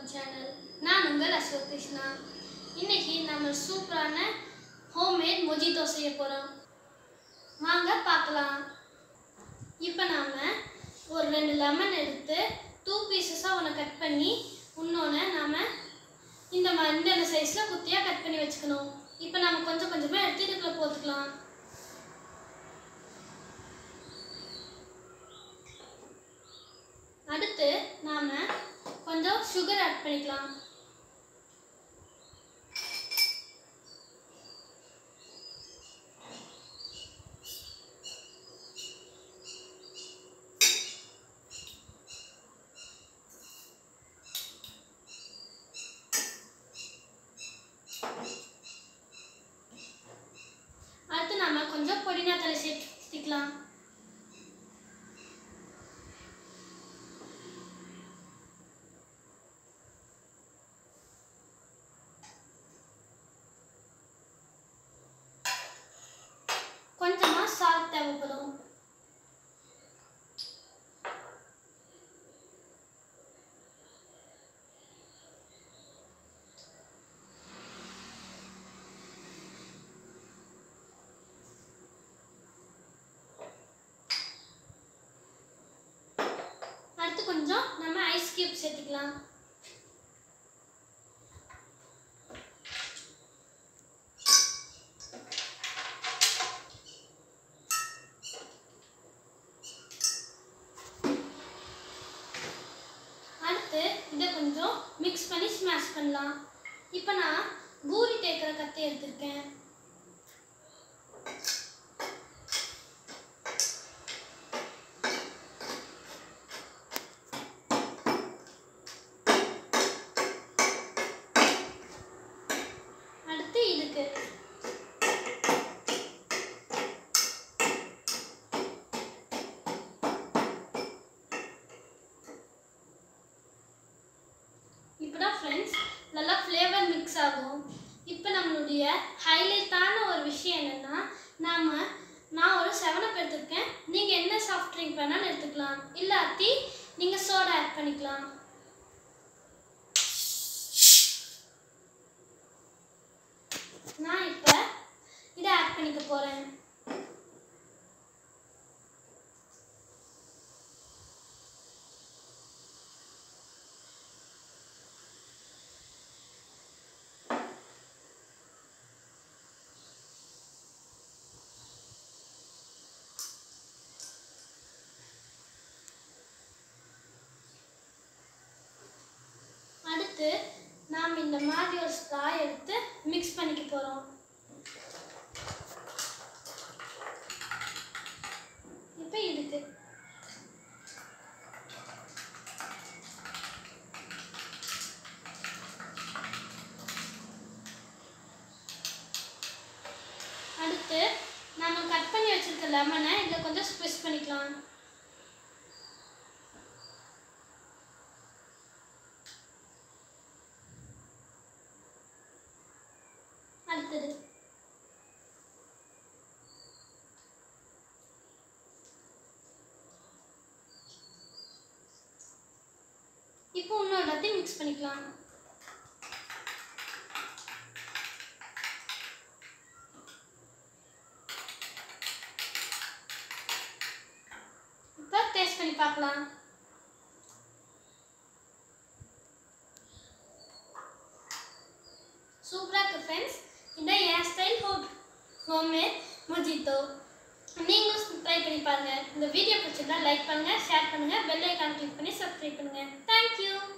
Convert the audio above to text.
channel நான் உங்கள் அசோக் கிருஷ்ணா இன்னைக்கு நம்ம சூப்பரான ஹோம்மேட் மொஜித்தோ செய்ய போகிறோம் வாங்க பார்க்கலாம் இப்போ நாம் ஒரு ரெண்டு லெமன் எடுத்து டூ பீசஸாக ஒன்று கட் பண்ணி இன்னொன்று நாம் இந்த மாதிரி இந்த சைஸில் குத்தியாக கட் பண்ணி வச்சுக்கணும் இப்போ நம்ம கொஞ்சம் கொஞ்சமாக எடுத்து இதுக்குள்ளே போட்டுக்கலாம் அடுத்து நாம் கொஞ்சம் சுகர் ஆட் பண்ணிக்கலாம் அடுத்து நாம கொஞ்சம் பொடினா தலை சேர்த்துக்கலாம் கொஞ்சமா சால்ட் தேவைப்படும் அடுத்து கொஞ்சம் நம்ம ஐஸ் கியூப் சேர்த்துக்கலாம் அடுத்து இதை கொஞ்சம் மிக்ஸ் பண்ணி ஸ்மாஷ் பண்ணலாம் இப்போ நான் பூரி தேய்க்கிற கத்தி எடுத்திருக்கேன் அடுத்து இதுக்கு இப்போதான் ஃப்ரெண்ட்ஸ் நல்லா ஃப்ளேவர் மிக்ஸ் ஆகும் இப்போ நம்மளுடைய ஹைலைட்டான ஒரு விஷயம் என்னென்னா நாம் நான் ஒரு செவனப் எடுத்திருக்கேன் நீங்கள் என்ன சாஃப்ட் ட்ரிங்க் வேணாலும் எடுத்துக்கலாம் இல்லாட்டி நீங்கள் சோடா ஆட் பண்ணிக்கலாம் நான் இப்போ இதை ஆட் பண்ணிக்க போகிறேன் அடுத்து நாம் இந்த மாதிரி ஒரு ஸ்ட்ரா எடுத்து மிக்ஸ் பண்ணிக்க போகிறோம் இப்போ இதுக்கு அடுத்து நம்ம கட் பண்ணி வச்சிருக்க லெமனை இதில் கொஞ்சம் ஸ்குவிஸ் பண்ணிக்கலாம் அடுத்தது இப்போ இன்னொரு எல்லாத்தையும் மிக்ஸ் பண்ணிக்கலாம் இப்போ டேஸ்ட் பண்ணி பார்க்கலாம் சூப்பராக இருக்கு ஃப்ரெண்ட்ஸ் இதான் என் ஸ்டைல் ஹோம் ஹோம்மேட் மொஜித்தோ நீங்களும் ட்ரை பண்ணி பாருங்க இந்த வீடியோ பிடிச்சிருந்தா லைக் பண்ணுங்க ஷேர் பண்ணுங்க பெல் ஐக்கான் கிளிக் பண்ணி சப்ஸ்கிரைப் பண்ணுங்க தேங்க்யூ